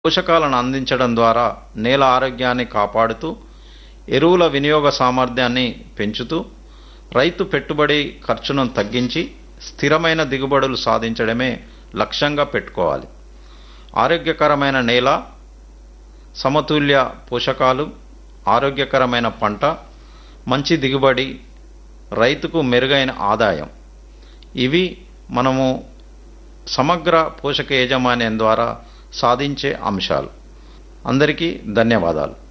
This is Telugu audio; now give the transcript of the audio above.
పోషకాలను అందించడం ద్వారా నేల ఆరోగ్యాన్ని కాపాడుతూ ఎరువుల వినియోగ సామర్థ్యాన్ని పెంచుతూ రైతు పెట్టుబడి ఖర్చును తగ్గించి స్థిరమైన దిగుబడులు సాధించడమే లక్ష్యంగా పెట్టుకోవాలి ఆరోగ్యకరమైన నేల సమతుల్య పోషకాలు ఆరోగ్యకరమైన పంట మంచి దిగుబడి రైతుకు మెరుగైన ఆదాయం ఇవి మనము సమగ్ర పోషక యాజమాన్యం ద్వారా సాధించే అంశాలు అందరికీ ధన్యవాదాలు